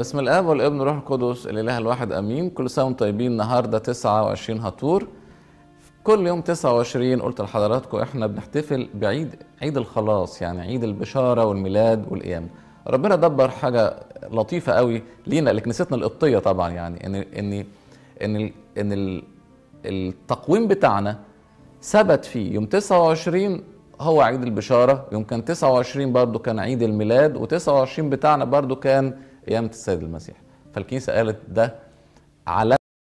بسم الاب والابن والروح القدس الاله الواحد امين كل سنه وانتم طيبين النهارده 29 هطور كل يوم 29 قلت لحضراتكم احنا بنحتفل بعيد عيد الخلاص يعني عيد البشاره والميلاد والقيامه ربنا دبر حاجه لطيفه قوي لينا لكنيستنا القبطيه طبعا يعني ان ان ان ال ان ال التقويم بتاعنا ثبت فيه يوم 29 هو عيد البشاره يوم كان 29 برضو كان عيد الميلاد و29 بتاعنا برضو كان قيامه السيد المسيح فالكنيسه قالت ده علامه